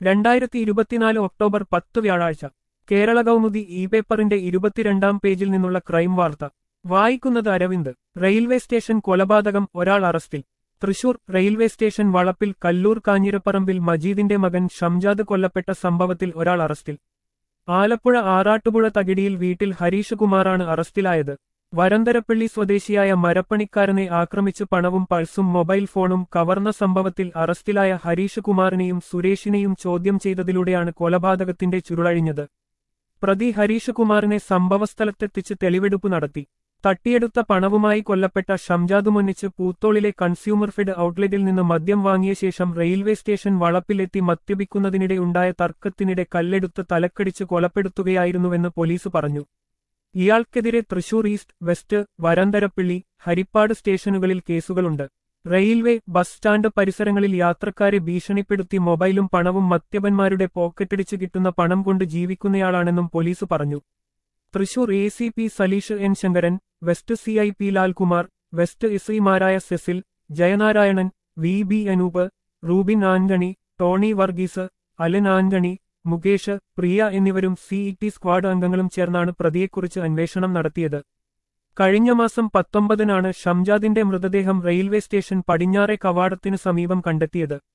രണ്ടായിരത്തി ഇരുപത്തിനാല് ഒക്ടോബർ പത്ത് വ്യാഴാഴ്ച കേരള കൗമുദി ഇ പേപ്പറിന്റെ ഇരുപത്തിരണ്ടാം പേജിൽ നിന്നുള്ള ക്രൈം വാർത്ത വായിക്കുന്നത് അരവിന്ദ് റെയിൽവേ സ്റ്റേഷൻ കൊലപാതകം ഒരാൾ അറസ്റ്റിൽ തൃശൂർ റെയിൽവേ സ്റ്റേഷൻ വളപ്പിൽ കല്ലൂർ കാഞ്ഞിരപ്പറമ്പിൽ മജീദിന്റെ മകൻ ഷംജാദ് കൊല്ലപ്പെട്ട സംഭവത്തിൽ ഒരാൾ അറസ്റ്റിൽ ആലപ്പുഴ ആറാട്ടുപുഴ തകിടിയിൽ വീട്ടിൽ ഹരീഷ് കുമാറാണ് അറസ്റ്റിലായത് വരന്തരപ്പള്ളി സ്വദേശിയായ മരപ്പണിക്കാരനെ ആക്രമിച്ച് പണവും പൾസും മൊബൈൽ ഫോണും കവർന്ന സംഭവത്തിൽ അറസ്റ്റിലായ ഹരീഷ് കുമാറിനെയും സുരേഷിനെയും ചോദ്യം ചെയ്തതിലൂടെയാണ് കൊലപാതകത്തിന്റെ ചുരുളഴിഞ്ഞത് പ്രതി ഹരീഷ് കുമാറിനെ സംഭവസ്ഥലത്തെത്തിച്ച് തെളിവെടുപ്പ് നടത്തി തട്ടിയെടുത്ത പണവുമായി കൊല്ലപ്പെട്ട ഷംജാദ് മുന്നിച്ച് പൂത്തോളിലെ കൺസ്യൂമർ ഫെഡ് ഔട്ട്ലെറ്റിൽ നിന്ന് മദ്യം വാങ്ങിയ ശേഷം റെയിൽവേ സ്റ്റേഷൻ വളപ്പിലെത്തി മദ്യപിക്കുന്നതിനിടെ ഉണ്ടായ തർക്കത്തിനിടെ കല്ലെടുത്ത് തലക്കടിച്ച് കൊലപ്പെടുത്തുകയായിരുന്നുവെന്ന് പോലീസ് പറഞ്ഞു ഇയാൾക്കെതിരെ തൃശൂർ ഈസ്റ്റ് വെസ്റ്റ് വരന്തരപ്പിള്ളി ഹരിപ്പാട് സ്റ്റേഷനുകളിൽ കേസുകളുണ്ട് റെയിൽവേ ബസ് സ്റ്റാൻഡ് പരിസരങ്ങളിൽ യാത്രക്കാരെ ഭീഷണിപ്പെടുത്തി മൊബൈലും പണവും മദ്യപന്മാരുടെ പോക്കറ്റടിച്ച് കിട്ടുന്ന പണം കൊണ്ട് ജീവിക്കുന്നയാളാണെന്നും പോലീസ് പറഞ്ഞു Thrissur A C P Saleesh N Sankaran west C I P Lalkumar west S ഐമാരായ സെസിൽ ജയനാരായണൻ വി ബി അനൂപ് റൂബിൻ ആന്റണി ടോണി വർഗീസ് അലൻ ആന്റണി മുകേഷ് പ്രിയ എന്നിവരും സി ഇ ടി സ്ക്വാഡ് അംഗങ്ങളും ചേർന്നാണ് പ്രതിയെക്കുറിച്ച് അന്വേഷണം നടത്തിയത് കഴിഞ്ഞ മാസം പത്തൊമ്പതിനാണ് ഷംജാദിന്റെ മൃതദേഹം റെയിൽവേ സ്റ്റേഷൻ പടിഞ്ഞാറെ കവാടത്തിനു സമീപം കണ്ടെത്തിയത്